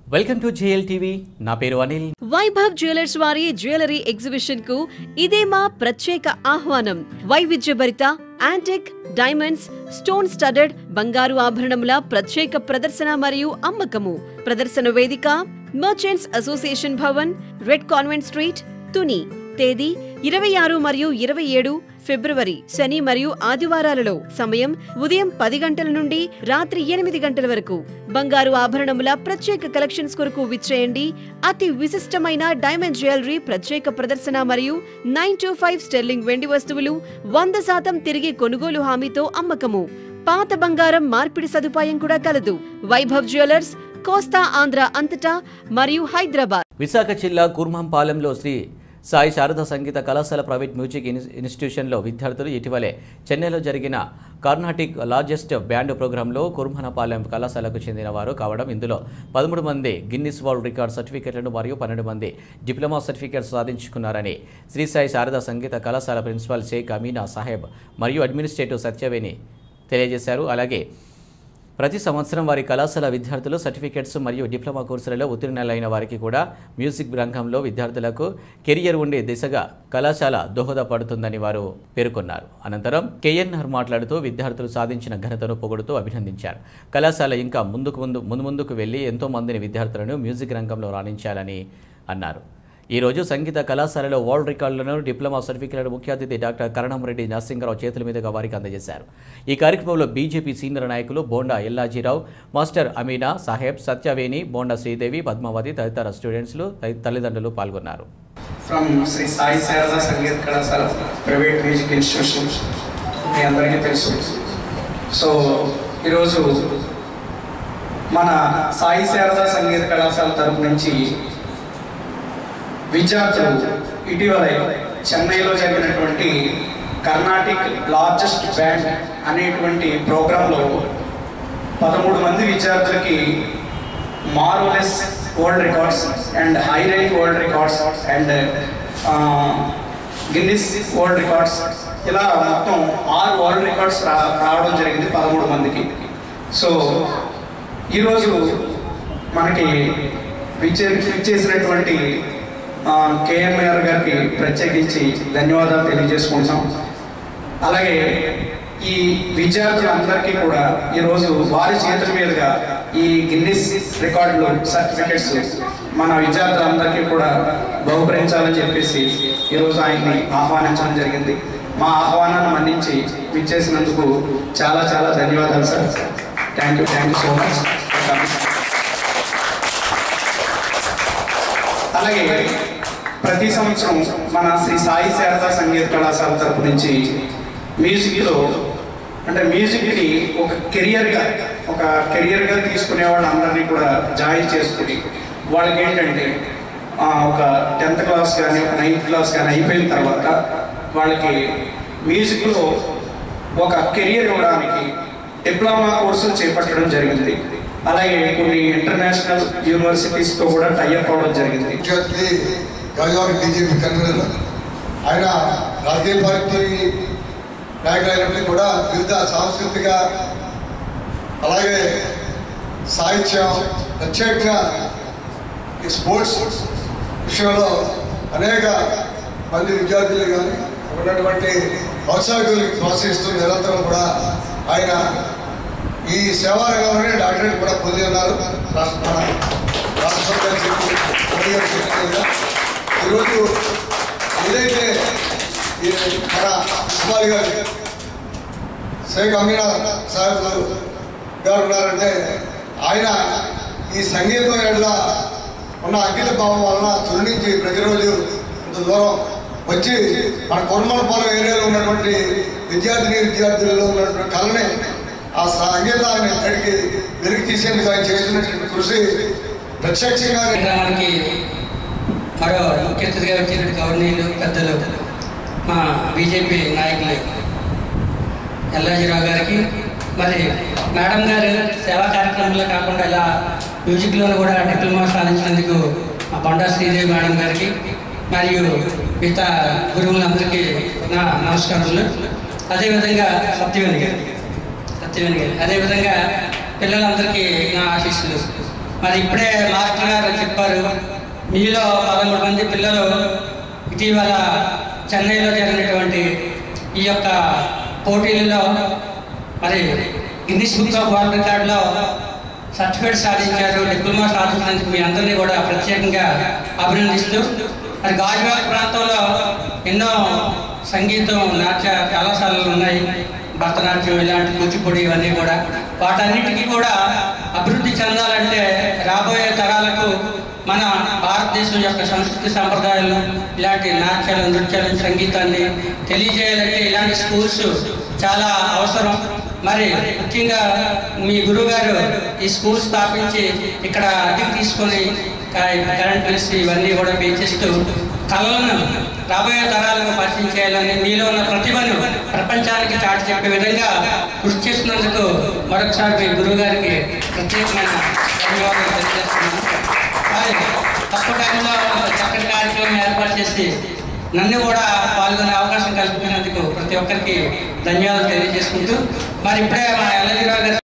welcome to JL TV నా పేరు Anil Vaibhav jewellers వారి జ్యువెలరీ ఎగ్జిబిషన్ కు ఇదే మా ప్రత్యేక ఆహ్వానం వైవిధ్యభరిత యాంటిక్ డైమండ్స్ స్టోన్ స్టడెడ్ బంగారు ఆభరణముల ప్రత్యేక ప్రదర్శన మరియు అమ్మకము ప్రదర్శన వేదిక merchants association Bhavan red convent street Tuni తేదీ ఇరవై ఆరు మరియు ఇరవై ఏడు ఫిబ్రవరి శని మరియు ఆదివారాలలో సమయం ఉదయం పది గంటల నుండి రాత్రి ఎనిమిది గంటల వరకు బంగారు ఆభరణముల ప్రత్యేక కలెక్షన్స్ కొరకు విచ్చేయండి అతి విశిష్టమైన డైమండ్ జ్యువెలరీ ప్రత్యేక ప్రదర్శన మరియు నైన్ టు ఫైవ్ స్టెర్లింగ్ వెండి వస్తువులు వంద శాతం తిరిగి కొనుగోలు హామీతో అమ్మకము పాత బంగారం మార్పిడి సదుపాయం కూడా కలదు వైభవ్ జ్యువెలర్స్ కోస్తా ఆంధ్ర అంతటా మరియు హైదరాబాద్ విశాఖ జిల్లా కుర్మంపాలెంలో శ్రీ సాయి శారద సంగీత కళాశాల ప్రైవేట్ మ్యూజిక్ ఇన్- ఇన్స్టిట్యూషన్లో విద్యార్థులు ఇటీవలే చెన్నైలో జరిగిన కర్ణాటిక్ లార్జెస్ట్ బ్యాండ్ ప్రోగ్రాంలో కుర్మనపాలెం కళాశాలకు చెందిన వారు కావడం ఇందులో పదమూడు మంది గిన్నిస్ వరల్డ్ రికార్డ్ సర్టిఫికెట్లను మరియు పన్నెండు మంది డిప్లొమా సర్టిఫికెట్స్ సాధించుకున్నారని శ్రీ సాయి శారద సంగీత కళాశాల ప్రిన్సిపాల్ షేక్ అమీనా సాహెబ్ మరియు అడ్మినిస్ట్రేటివ్ సత్యవేణి తెలియజేశారు అలాగే ప్రతి సంవత్సరం వారి కళాశాల విద్యార్థులు సర్టిఫికెట్స్ మరియు డిప్లొమా కోర్సులలో ఉత్తీర్ణులైన వారికి కూడా మ్యూజిక్ రంగంలో విద్యార్థులకు కెరియర్ ఉండే దిశగా కళాశాల దోహదపడుతుందని వారు పేర్కొన్నారు అనంతరం కేఎన్ఆర్ మాట్లాడుతూ విద్యార్థులు సాధించిన ఘనతను పొగుడుతూ అభినందించారు కళాశాల ఇంకా ముందుకు ముందు ముందు ముందుకు వెళ్లి ఎంతో మందిని విద్యార్థులను మ్యూజిక్ రంగంలో రాణించాలని అన్నారు ఈ రోజు సంగీత కళాశాలలో వరల్డ్ రికార్డులను డిప్లొమా సర్టిఫికెట్లను ముఖ్య అతిథి డాక్టర్ కరణంరెడ్డి నరసింహరావు చేతుల మీదుగా వారికి అందజేశారు ఈ కార్యక్రమంలో బీజేపీ సీనియర్ నాయకులు బోండా ఎల్లాజీరావు మాస్టర్ అమీనా సాహెబ్ సత్యవేణి బోండా శ్రీదేవి పద్మావతి తదితర స్టూడెంట్స్లు తది- తల్లిదండ్రులు పాల్గొన్నారు ఫ్రమ్ శ్రీ సాయి శారద సంగీత కళాశాల ప్రైవేట్ మ్యూజిక్ ఇన్స్టిట్యూషన్ మీ అందరికీ తెలుసు సో ఈరోజు మన సాయి శారద సంగీత కళాశాల తరపు నుంచి విద్యార్థులు ఇటీవల చెన్నైలో జరిగినటువంటి కర్ణాటిక్ లార్జెస్ట్ బ్యాండ్ అనేటువంటి ప్రోగ్రాంలో పదమూడు మంది విద్యార్థులకి మారోలెస్ world records and high range world records and Guinness world records ఇలా మొత్తం ఆరు వరల్డ్ రికార్డ్స్ రా రావడం జరిగింది పదమూడు మందికి సో ఈరోజు మనకి విచ్చే విచ్చేసినటువంటి కేఎంఆర్ గారికి ప్రత్యేకించి ధన్యవాదాలు తెలియజేసుకుంటాం అలాగే ఈ విద్యార్థులందరికీ కూడా ఈరోజు వారి చేతుల మీదుగా ఈ గిన్నిస్ రికార్డులు సర్టిఫికెట్స్ మన విద్యార్థులందరికీ కూడా బహుకరించాలని చెప్పేసి ఈరోజు ఆయన్ని ఆహ్వానించడం జరిగింది మా ఆహ్వానాన్ని మన్నించి విచ్చేసినందుకు చాలా చాలా ధన్యవాదాలు sir thank you thank you so much అలాగే ప్రతి సంవత్సరం మన శ్రీ సాయి శారద సంగీత కళాశాల తరపు నుంచి మ్యూజిక్లో అంటే మ్యూజిక్ని ఒక కెరియర్గా ఒక కెరియర్గా తీసుకునే వాళ్ళందరినీ కూడా జాయిన్ చేసుకుని వాళ్ళకి ఏంటంటే ఆ, ఒక టెన్త్ క్లాస్ కానీ ఒక నైన్త్ క్లాస్ కానీ అయిపోయిన తర్వాత వాళ్ళకి మ్యూజిక్లో ఒక కెరియర్ ఇవ్వడానికి డిప్లొమా కోర్సులు చేపట్టడం జరిగింది అలాగే కొన్ని ఇంటర్నేషనల్ యూనివర్సిటీస్తో కూడా టైఅప్ అవ్వడం జరిగింది విద్యార్థి గాజువాక బీజేపీ కన్వీనర్ ఆయన రాజకీయ పార్టీ నాయకులు అయినప్పటికీ కూడా వివిధ సాంస్కృతిక అలాగే సాహిత్యం ప్రత్యేకంగా ఈ స్పోర్ట్స్ విషయంలో అనేక మంది విద్యార్థులు కానీ ఉన్నటువంటి ప్రోత్సాహకులకి ప్రోత్సహిస్తూ నిరంతరం కూడా ఆయన ఈ సేవా రంగంలోనే డాక్టరేట్ కూడా పొంది ఉన్నారు రాష్ట్ర మన రాష్ట్రపతి గారు చెప్పి మోడీ గారు చెప్పినట్టుగా ఈరోజు ఏదైతే ఈ మన సుమారి గారు షేక్ అమీనా సాహెబ్ గారు ఉన్నారంటే ఆయన ఈ సంగీతం ఎడల ఉన్న అంకిత భావం వలన తొలి నుంచి ప్రతిరోజు ఇంత దూరం వచ్చి మన కొరమలపాలెం ఏరియాలో ఉన్నటువంటి విద్యార్థిని విద్యార్థులలో ఉన్నటువంటి కళని ఆ సంగీతాన్ని అక్కడికి వెలికి తీసేందుకు ఆయన చేస్తున్నటువంటి కృషి ప్రత్యక్షంగా కార్యక్రమానికి మరో ముఖ్య అతిథిగా వచ్చిన గవర్నీలు పెద్దలు మా బీజేపీ నాయకులు ఎల్లాజీరావు గారికి మరి మేడం గారు సేవా కార్యక్రమంలో కాకుండా ఇలా మ్యూజిక్లో కూడా డిప్లొమా సాధించినందుకు మా కొండా శ్రీదేవి మేడం గారికి మరియు మిగతా గురువులందరికీ నా నమస్కారములు అదేవిధంగా సత్యవేణి గారు సత్యవేణి గారు అదేవిధంగా పిల్లలందరికీ నా ఆశీస్సులు మరి ఇప్పుడే మాస్టర్ గారు చెప్పారు మీలో పదమూడు మంది పిల్లలు ఇటీవల చెన్నైలో జరిగినటువంటి ఈ యొక్క పోటీలలో మరి గిన్నిస్ బుక్ ఆఫ్ వరల్డ్ రికార్డులో సర్టిఫికేట్ సాధించారు డిప్లొమా సాధించినందుకు మీ అందరినీ కూడా ప్రత్యేకంగా అభినందిస్తూ మరి గాజువాక ప్రాంతంలో ఎన్నో సంగీతం నాట్య కళాశాలలు ఉన్నాయి భరతనాట్యం ఇలాంటి కూచిపూడి ఇవన్నీ కూడా వాటన్నిటికీ కూడా అభివృద్ధి చెందాలంటే రాబోయే తరాలకు మన భారతదేశం యొక్క సంస్కృతి సంప్రదాయాలను ఇలాంటి నాట్యాలు నృత్యాలు సంగీతాన్ని తెలియజేయాలంటే ఇలాంటి స్కూల్స్ చాలా అవసరం మరి ముఖ్యంగా మీ గురువు గారు ఈ స్కూల్ స్థాపించి ఇక్కడ అద్దెకి తీసుకొని కరెంట్ బిల్స్ ఇవన్నీ కూడా పే చేస్తూ కళలను రాబోయే తరాలకు పరిచయం చేయాలని మీలో ఉన్న ప్రతిభను ప్రపంచానికి చాటి చెప్పే విధంగా కృషి చేసినందుకు మరొకసారి మీ గురువు గారికి ప్రత్యేకమైన ధన్యవాదాలు తెలియజేస్తున్నాను మరి తక్కువ టైంలో ఒక చక్కటి కార్యక్రమం ఏర్పాటు చేసి నన్ను కూడా పాల్గొనే అవకాశం కల్పించినందుకు ప్రతి ఒక్కరికి ధన్యవాదాలు తెలియజేసుకుంటూ మరి ఇప్పుడే మా ఎల్లజీరావు గారు